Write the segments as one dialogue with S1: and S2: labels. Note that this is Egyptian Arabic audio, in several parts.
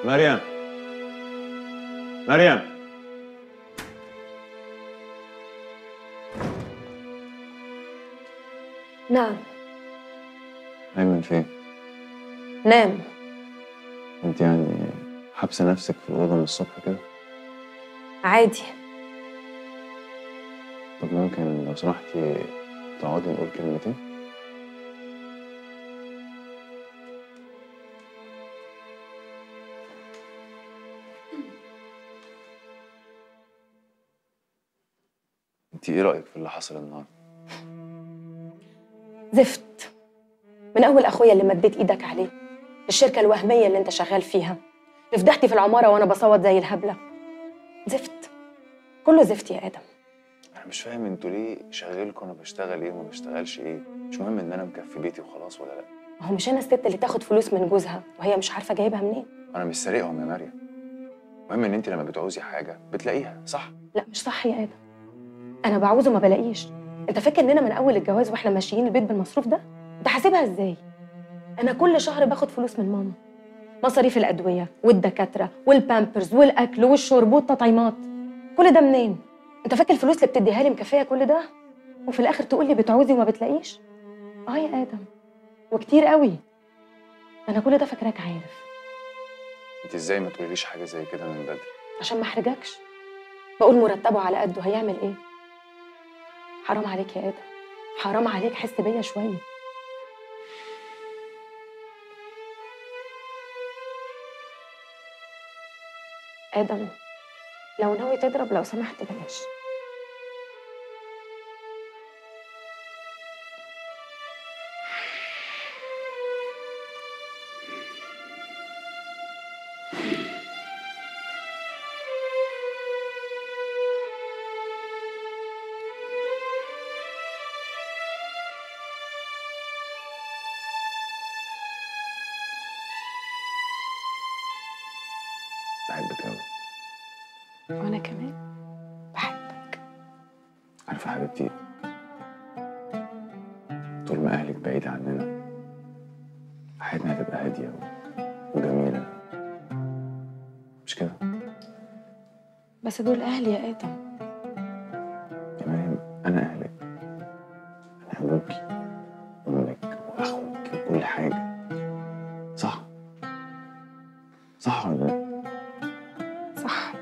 S1: مريم مريم
S2: نعم
S1: أيمن فين؟
S2: نام
S1: أنت يعني حابسة نفسك في الأوضة من الصبح كده؟
S2: عادي
S1: طب ممكن لو سمحتي تقعدي نقول كلمتين؟ انت ايه رأيك في اللي حصل النهارده؟
S2: زفت من اول اخويا اللي مديت ايدك عليه الشركه الوهميه اللي انت شغال فيها اللي فضحتي في العماره وانا بصوت زي الهبله زفت كله زفت يا ادم
S1: انا مش فاهم انتوا ليه شغالكم انا بشتغل ايه وما بشتغلش ايه؟ مش مهم ان انا مكفي بيتي وخلاص ولا لا؟
S2: ما هو مش انا الست اللي تاخد فلوس من جوزها وهي مش عارفه جايبها منين
S1: انا مش سارقهم يا مريم المهم ان انت لما بتعوزي حاجة بتلاقيها صح؟
S2: لا مش صح يا ادم انا بعوز وما بلاقيش انت فاكر اننا من اول الجواز واحنا ماشيين البيت بالمصروف ده انت حاسبها ازاي انا كل شهر باخد فلوس من ماما مصاريف الادويه والدكاتره والبامبرز والاكل والشرب والتطعيمات كل ده منين انت فاكر الفلوس اللي بتديها لي مكفيه كل ده وفي الاخر تقول لي بتعوزي وما بتلاقيش اه يا ادم وكتير قوي انا كل ده فاكراك عارف
S1: انت ازاي ما تقوليليش حاجة زي كده من بدري؟
S2: عشان ما احرجكش بقول مرتبه على قده هيعمل ايه حرام عليك يا ادم حرام عليك حس بيا شويه ادم لو ناوي تضرب لو سمحت بلاش
S1: بحبك قوي
S2: وانا كمان بحبك
S1: عارفة يا حبيبتي طول ما أهلك بعيد عننا حياتنا هتبقى هادية و- وجميلة مش كده؟
S2: بس دول اهلي يا ادم
S1: يا مريم أنا أهلك أنا أبوكي وأمك وأخوك وكل حاجة صح؟ صح ولا لأ؟
S2: صح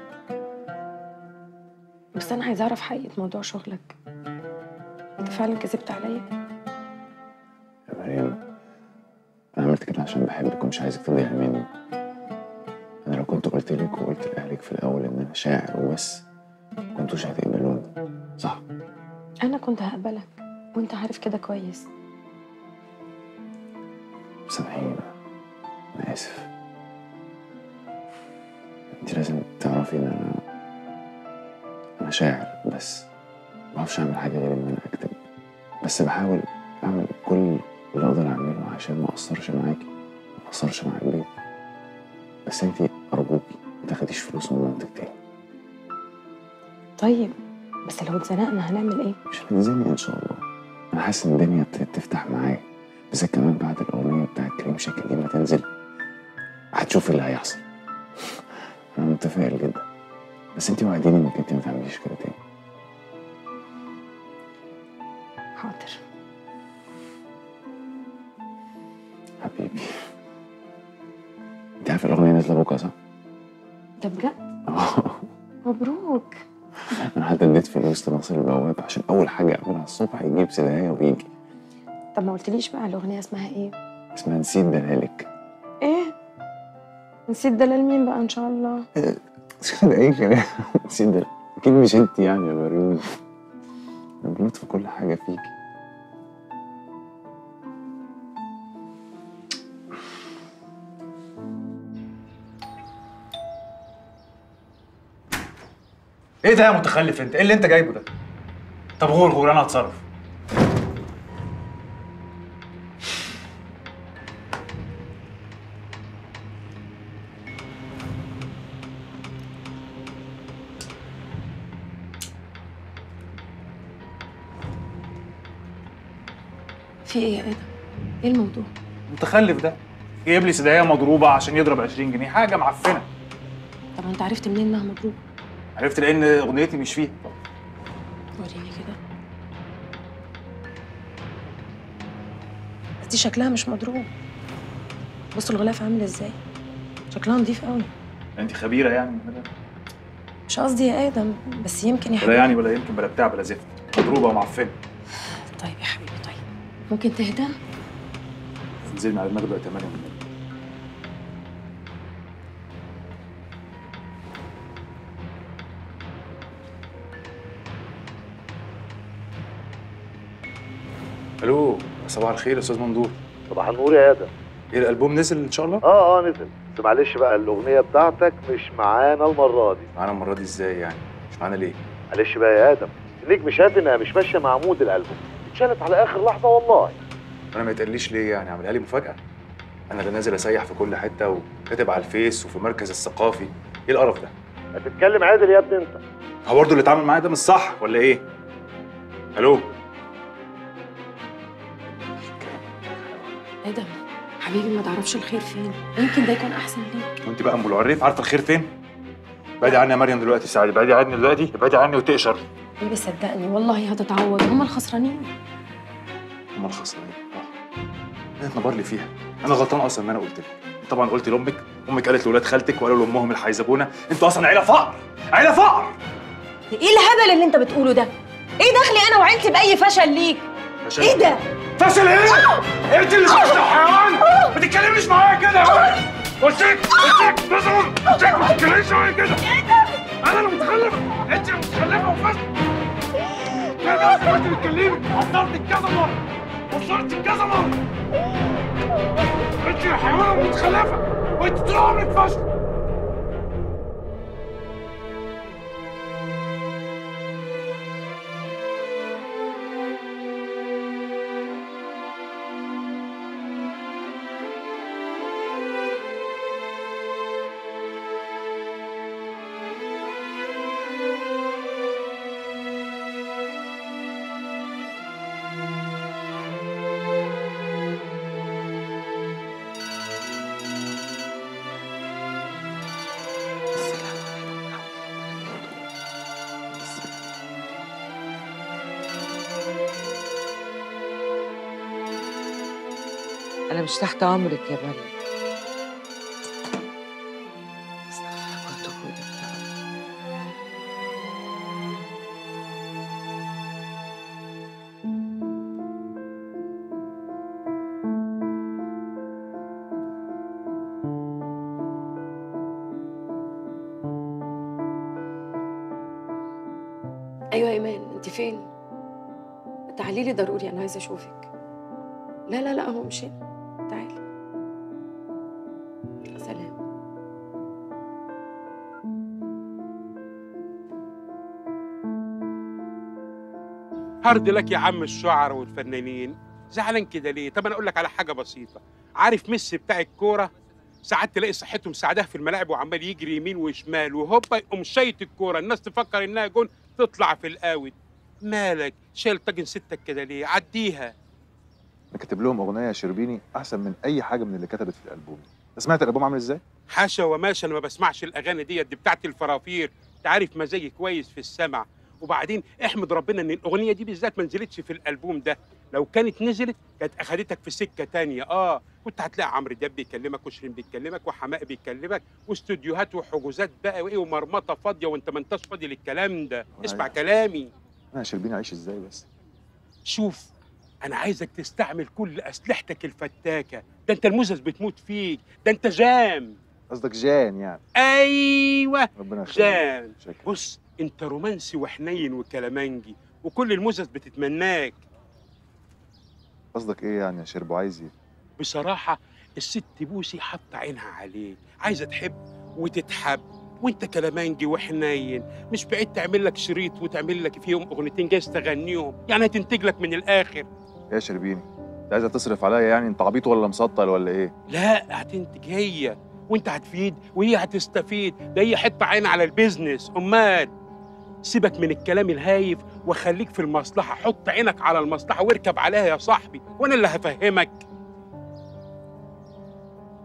S2: بس انا عايزه اعرف حقيقه موضوع شغلك انت فعلا كذبت عليا
S1: يا مريم أنا عملت كده عشان بحبك ومش عايزك تضيعي مني أنا لو كنت قلت لك وقلت لأهلك في الأول إن أنا شاعر وبس كنتوش هتقبلوني صح؟
S2: انا كنت هقبلك وانت عارف كده كويس
S1: سامحيني بقى أنا آسف أنت لازم تعرفي إن أنا أنا شاعر بس ما بعرفش أعمل حاجة غير إن أنا أكتب بس بحاول أعمل كل اللي أقدر أعمله عشان ما أقصرش معاكي ما أقصرش مع البيت بس أنت أرجوكي ما تاخديش فلوس من مامتك تاني
S2: طيب بس لو اتزنقنا هنعمل ايه
S1: مش هتنزلني إن شاء الله أنا حاسس إن الدنيا ابتدت تفتح معايا بالذات كمان بعد الأغنية بتاعت كريم شاكر دي ما تنزل هتشوفي اللي هيحصل أنا متفائل جدا بس أنت وعديني إنك أنت ما تعمليش كده تاني
S2: حاضر
S1: حبيبي أنت عارف الأغنية نازلة بكرة صح؟
S2: ده بجد مبروك
S1: أنا حتى اديت فلوس لناصر البواب عشان أول حاجة أعملها الصبح يجيب سدايا ويجي
S2: طب ما قلتليش بقى الاغنيه اسمها ايه
S1: اسمها نسيت دلالك
S2: ايه نسيت دلال مين بقى ان شاء الله
S1: ده ايه كلام نسيت دلالك أكيد مش أنت يعني يا مريم أنا بموت في كل حاجة فيكي
S3: ايه ده يا متخلف انت؟ ايه اللي انت جايبه ده؟ طب غور غور انا هتصرف.
S2: في ايه يا ادم ايه الموضوع
S3: المتخلف ده جايب لي سدايه مضروبه عشان يضرب 20 جنيه حاجه معفنه
S2: طب انت عرفت منين انها مضروبه
S3: عرفت لان اغنيتي مش فيها
S2: وريني كده بس دي شكلها مش مضروب بص الغلاف عامل ازاي شكلها نظيف قوي
S3: انت خبيره يعني
S2: مش قصدي يا ادم بس يمكن يا
S3: ولا
S2: حبيبي
S3: يعني ولا يمكن بلا بتاع بلا زفت مضروبه ومعفنه
S2: طيب يا حبيبي طيب ممكن تهدى
S3: تنزلي على دماغي بقى 8 من الو صباح الخير يا استاذ مندور
S4: صباح النور يا ادم
S3: ايه الالبوم نزل ان شاء الله
S4: اه اه نزل بس معلش بقى الاغنيه بتاعتك مش معانا المره دي
S3: معانا المره دي ازاي يعني مش معانا ليه
S4: معلش بقى يا ادم ليك مش شايف انها مش ماشيه مع مود الالبوم اتشالت على اخر لحظه والله
S3: انا ما يتقليش ليه يعني عاملها لي مفاجاه انا اللي نازل اسيح في كل حته وكاتب على الفيس وفي المركز الثقافي ايه القرف ده
S4: هتتكلم عادل يا ابني انت
S3: هو برضه اللي اتعامل معايا ده مش صح ولا ايه الو
S2: ادم حبيبي ما تعرفش الخير فين يمكن ده يكون احسن ليك
S3: وانت بقى ام العريف عارفه الخير فين بعدي عني يا مريم دلوقتي ساعدي بعدي عني دلوقتي بعدي عني وتقشر
S2: حبيبي صدقني والله هتتعوض هما الخسرانين
S3: هم الخسرانين اه هي تنبر لي فيها انا غلطان اصلا ان انا قلت لك طبعا قلت لامك امك قالت لاولاد خالتك وقالوا لامهم الحيزبونه انتوا اصلا عيله فقر عيله فقر
S2: ايه الهبل اللي انت بتقوله ده ايه دخلي انا وعيلتي باي فشل ليك
S3: فشل
S2: ايه ده
S3: فشل ايه؟ انت اللي فشل حيوان ما تتكلميش معايا كده يا ولد قلت لك قلت لك نظر قلت لك ما تتكلميش معايا كده انا اللي متخلف انت اللي متخلفه وفشل كده اصلا انت بتكلمي وصلتك كذا مره وصلتك كذا مره انت حيوانه متخلفه وانت طول عمرك فاشل
S5: أنا مش تحت أمرك يا مريم استغفر الله وأتوب إليك يا رب.
S2: ايوه يا ايمان انت فين تعالي لي ضروري انا عايزه اشوفك لا لا لا هو مش هنا تعالي سلام
S6: هارد لك يا عم الشعراء والفنانين زعلان كده ليه طب انا اقول لك على حاجه بسيطه عارف ميسي بتاع الكوره ساعات تلاقي صحته مساعداه في الملاعب وعمال يجري يمين وشمال وهوبا يقوم شايط الكوره الناس تفكر انها جون تطلع في الاوت مالك شايل طاجن ستك كده ليه عديها
S7: انا كاتب لهم اغنيه يا شربيني احسن من اي حاجه من اللي كتبت في الالبوم انت سمعت الالبوم عامل ازاي
S6: حاشا وماشا انا ما بسمعش الاغاني ديت دي بتاعت الفرافير انت عارف مزاجي كويس في السمع وبعدين احمد ربنا ان الاغنيه دي بالذات ما نزلتش في الالبوم ده لو كانت نزلت كانت اخدتك في سكه تانية اه كنت هتلاقي عمرو دياب بيكلمك وشيرين بيكلمك وحماقي بيكلمك واستوديوهات وحجوزات بقى وايه ومرمطه فاضيه وانت ما انتش فاضي للكلام ده اسمع
S7: أيوة.
S6: كلامي
S7: انا يا شربيني عايش ازاي بس
S6: شوف انا عايزك تستعمل كل اسلحتك الفتاكه ده انت المزز بتموت فيك ده انت جام
S7: قصدك جان يعني
S6: ايوه
S7: ربنا يخليك
S6: جان
S7: شكرا
S6: بص انت رومانسي وحنين وكلامنجي وكل المزز بتتمناك
S7: قصدك ايه يعني يا شربو عايز ايه
S6: بصراحه الست بوسي حاطه عينها عليك عايزه تحب وتتحب وانت كلامنجي وحنين مش بعيد تعمل لك شريط وتعمل لك فيهم اغنيتين جايز تغنيهم يعني هتنتج لك من الاخر
S7: يا شربيني انت عايزه تصرف عليا يعني انت عبيط ولا مسطل ولا ايه
S6: لا هتنتج هي وانت هتفيد وهي هتستفيد ده هي حته عين على البيزنس امال سيبك من الكلام الهايف وخليك في المصلحه حط عينك على المصلحه واركب عليها يا صاحبي وانا اللي هفهمك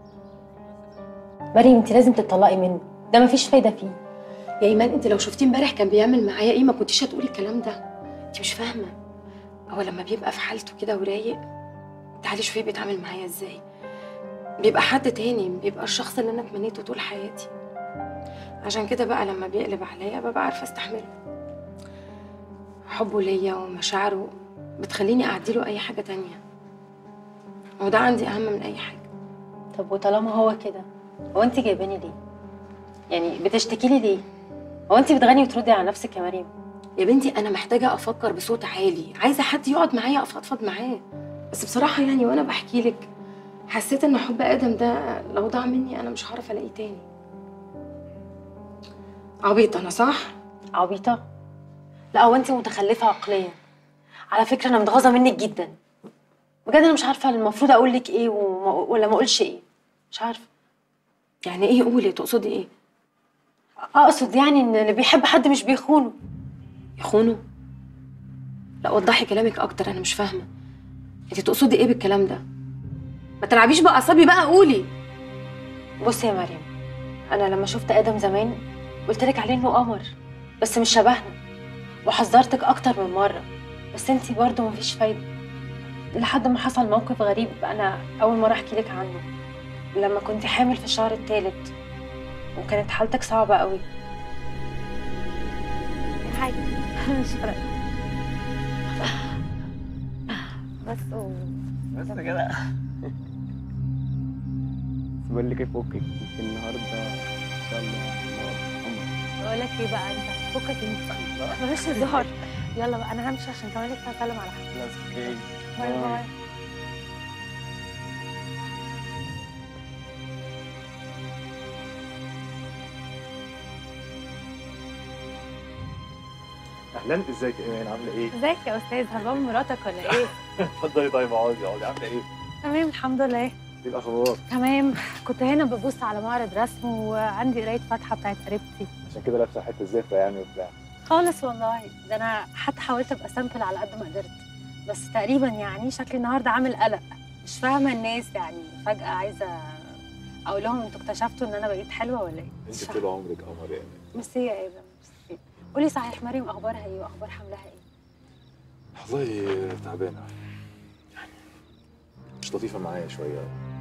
S2: مريم انت لازم تطلقي منه ده مفيش فايده فيه
S8: يا ايمان انت لو شفتيه امبارح كان بيعمل معايا ايه ما كنتيش هتقولي الكلام ده انت مش فاهمه هو لما بيبقى في حالته كده ورايق تعالي شوفي بيتعامل معايا ازاي بيبقى حد تاني بيبقى الشخص اللي انا تمنيته طول حياتي عشان كده بقى لما بيقلب عليا ببقى عارفه استحمله حبه ليا ومشاعره بتخليني اعديله اي حاجه تانية وده عندي اهم من اي حاجه
S2: طب وطالما هو كده هو انت جايباني ليه يعني بتشتكي لي ليه هو انت بتغني وتردي على نفسك يا مريم
S8: يا بنتي انا محتاجه افكر بصوت عالي عايزه حد يقعد معايا افضفض معاه بس بصراحه يعني وانا بحكي لك حسيت ان حب ادم ده لو ضاع مني انا مش هعرف الاقيه تاني عبيطه انا صح
S2: عبيطه لا هو انت متخلفه عقليا على فكره انا متغاظه منك جدا بجد انا مش عارفه المفروض اقول لك ايه وما ولا ما اقولش ايه مش عارفه
S8: يعني ايه قولي تقصدي ايه
S2: اقصد يعني ان اللي بيحب حد مش بيخونه
S8: يخونه لا وضحي كلامك اكتر انا مش فاهمه انت تقصدي ايه بالكلام ده ما تلعبيش باعصابي بقى قولي
S2: بصي يا مريم انا لما شفت ادم زمان قلت لك عليه انه قمر بس مش شبهنا وحذرتك اكتر من مره بس انتي برضه مفيش فايده لحد ما حصل موقف غريب انا اول مره احكي لك عنه لما كنت حامل في الشهر الثالث وكانت حالتك صعبه قوي هاي مش فارقه بس و...
S9: بس كده بقول لك ايه فكك يمكن النهارده ان شاء الله
S10: بقول لك ايه بقى انت فكك انت بلاش هزار يلا بقى انا همشي عشان كمان لسه هسلم على حد
S9: خلاص اوكي
S10: باي باي
S7: اهلا ازيك يا ايمان عامله ايه؟
S10: ازيك يا استاذ هربان مراتك ولا ايه
S7: اتفضلي طيب اقعدي اقعدي عامله ايه؟
S10: تمام الحمد لله
S7: ايه الاخبار؟
S10: تمام كنت هنا ببص على معرض رسم وعندي قرايه فاتحه بتاعت قريبتي
S7: عشان كده لابسه حته زفه يعني وبتاع
S10: خالص والله ده انا حتى حاولت ابقى سامبل على قد ما قدرت بس تقريبا يعني شكلي النهارده عامل قلق مش فاهمه الناس يعني فجاه عايزه اقول لهم انتوا اكتشفتوا ان انا بقيت حلوه ولا ايه مش
S7: انت
S10: فاهمة.
S7: طول عمرك قمر يا ايمان
S10: ميرسي يا ادم ميرسي قولي صحيح مريم اخبارها ايه واخبار حملها ايه
S7: والله تعبانه يعني مش لطيفه معايا شويه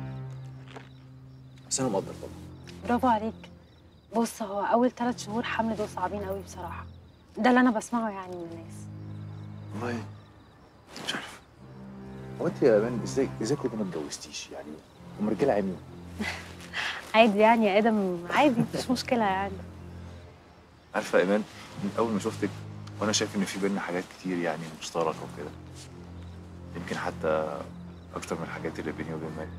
S7: بس انا مقدر طبعا
S10: برافو عليك بص هو اول ثلاث شهور حمل دول صعبين قوي بصراحه ده اللي انا بسمعه يعني من الناس
S7: والله مش عارف هو انت يا ايمان ازاي ازاي كنت ما اتجوزتيش يعني هم رجاله عميون
S10: عادي يعني يا ادم عادي مش مشكله يعني
S7: عارفه يا ايمان من اول ما شفتك وانا شايف ان في بينا حاجات كتير يعني مشتركه وكده يمكن حتى اكتر من الحاجات اللي بيني وبين مريم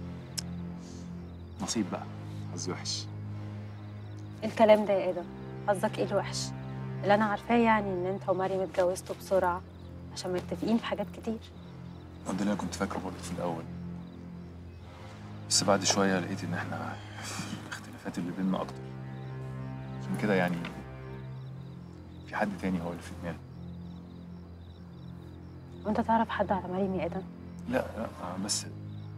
S7: نصيب بقى حظي وحش
S10: الكلام ده يا ادم قصدك ايه الوحش اللي انا عارفاه يعني ان انت ومريم اتجوزتوا بسرعه عشان متفقين في حاجات كتير
S7: ده اللي انا كنت فاكره برضه في الاول بس بعد شويه لقيت ان احنا الاختلافات اللي بيننا اكتر عشان كده يعني في حد تاني هو اللي في دماغي
S10: وانت تعرف حد على مريم يا ادم
S7: لا لا بس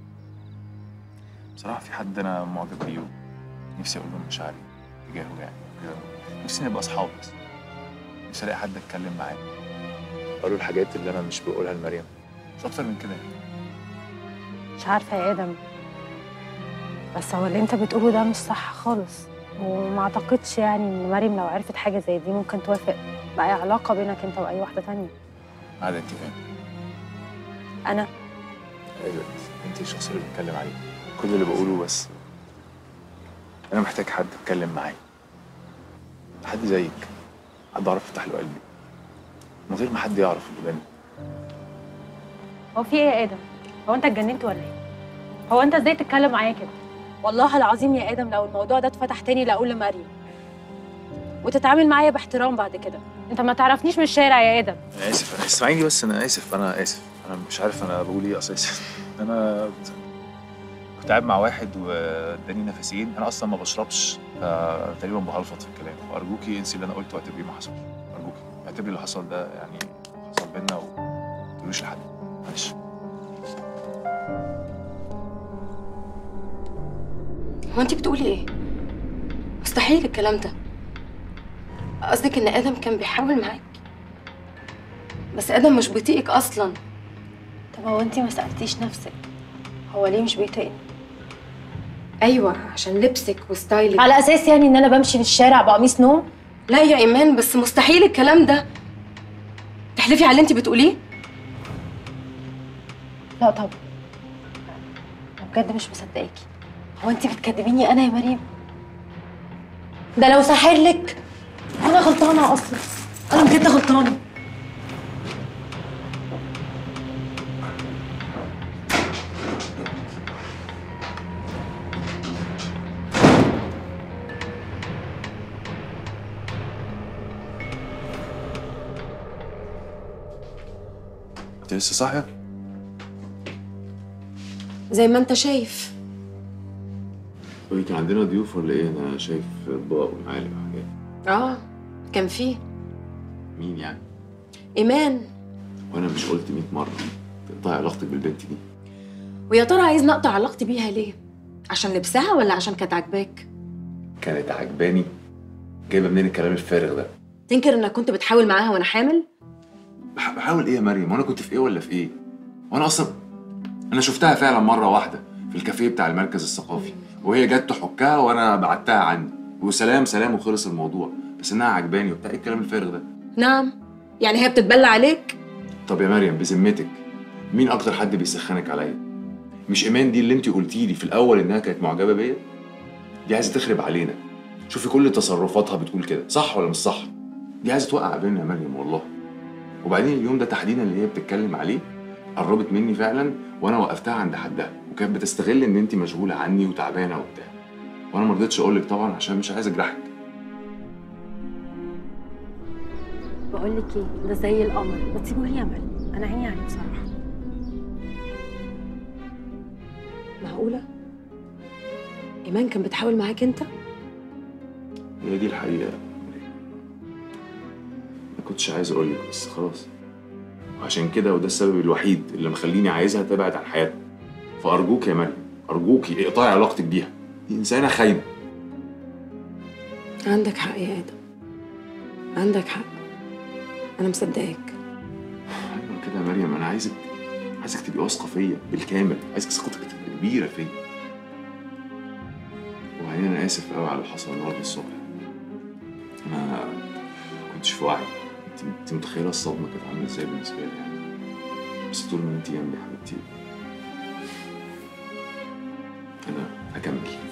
S7: بصراحه في حد انا معجب بيه نفسي اقول له مشاعري تجاهه يعني كده. نفسي نبقى اصحاب بس نفسي الاقي حد اتكلم معاه اقول له الحاجات اللي انا مش بقولها لمريم مش اكتر من كده يعني.
S10: مش عارفه يا ادم بس هو اللي انت بتقوله ده مش صح خالص وما اعتقدش يعني ان مريم لو عرفت حاجه زي دي ممكن توافق بأي علاقه بينك انت واي واحده تانية
S7: ما عدا انت فاهم
S10: انا
S7: ايوه انت الشخص اللي بتكلم عليه كل اللي بقوله بس انا محتاج حد اتكلم معاه حد زيك حد اعرف افتح له قلبي من غير ما حد يعرف اللي بينا
S10: هو في ايه يا ادم هو انت اتجننت ولا ايه هو انت ازاي تتكلم معايا كده والله العظيم يا ادم لو الموضوع ده اتفتح تاني لا اقول لمريم وتتعامل معايا باحترام بعد كده انت ما تعرفنيش من الشارع يا ادم
S7: انا اسف انا اسمعيني بس انا اسف انا اسف انا مش عارف انا بقول ايه اساسا انا كنت قاعد مع واحد واداني نفسين انا اصلا ما بشربش تقريبا بهلفط في الكلام فارجوكي انسي اللي انا قلته واعتبريه ما حصلش ارجوكي اعتبري اللي حصل ده يعني حصل بينا وما تقولوش لحد معلش
S8: هو انت بتقولي ايه مستحيل الكلام ده قصدك ان ادم كان بيحاول معاك بس ادم مش بيطيقك اصلا
S10: طب هو انت ما سالتيش نفسك هو ليه مش بيطيقني
S8: ايوه عشان لبسك وستايلك
S10: على اساس يعني ان انا بمشي في الشارع بقميص نوم
S8: لا يا ايمان بس مستحيل الكلام ده تحلفي على اللي انت بتقوليه
S10: لا طبعا انا بجد مش مصدقاكي هو انت بتكدبيني انا يا مريم ده لو ساحر لك انا غلطانه اصلا انا بجد غلطانه
S1: انت لسه صاحيه؟
S8: زي ما انت شايف
S1: قولي كان عندنا ضيوف ولا ايه؟ انا شايف اطباق ومعالق وحاجات
S8: اه كان فيه
S1: مين يعني؟
S8: ايمان
S1: وانا مش قلت 100 مره تقطعي علاقتك بالبنت دي
S8: ويا ترى عايز نقطع علاقتي بيها ليه عشان لبسها ولا عشان كانت عاجباك
S1: كانت عجباني جايبه منين الكلام الفارغ ده؟
S8: تنكر انك كنت بتحاول معاها وانا حامل
S1: بح- بحاول ايه يا مريم؟ وانا كنت في ايه ولا في ايه؟ وانا اصلا انا شفتها فعلا مره واحده في الكافيه بتاع المركز الثقافي وهي جت تحكها وانا بعتها عني وسلام سلام وخلص الموضوع بس انها عجباني وبتاع ايه الكلام الفارغ ده؟
S8: نعم يعني هي بتتبلى عليك
S1: طب يا مريم بذمتك مين اكتر حد بيسخنك عليا؟ مش ايمان دي اللي انت قلتي لي في الاول انها كانت معجبه بيا؟ دي عايزه تخرب علينا شوفي كل تصرفاتها بتقول كده صح ولا مش صح؟ دي عايزه توقع بينا يا مريم والله وبعدين اليوم ده تحديدا اللي هي بتتكلم عليه قربت مني فعلا وانا وقفتها عند حدها وكانت بتستغل ان انت مشغوله عني وتعبانه وبتاع وانا ما رضيتش اقول لك طبعا عشان مش عايز اجرحك
S10: بقول لك ايه ده زي القمر ما تسيبوه لي يا مريم انا عيني عليه بصراحه
S8: معقوله ايمان كان بتحاول معاك انت
S1: هي دي الحقيقه ما كنتش عايز اقول لك بس خلاص وعشان كده وده السبب الوحيد اللي مخليني عايزها تبعد عن حياتنا فارجوك يا مريم ارجوكي اقطعي علاقتك بيها دي انسانه خاينه
S8: عندك حق يا ادم عندك حق انا مصدقاك
S1: ايوه كده يا مريم انا عايزك عايزك تبقي واثقه فيا بالكامل عايزك ثقتك تبقى كبيره فيا وبعدين انا اسف قوي على اللي حصل النهارده الصبح انا ما كنتش في وعي انت انت متخيله الصدمه كانت عامله ازاي بالنسبه لي يعني بس طول ما انت جنبي يا حبيبتي انا هكمل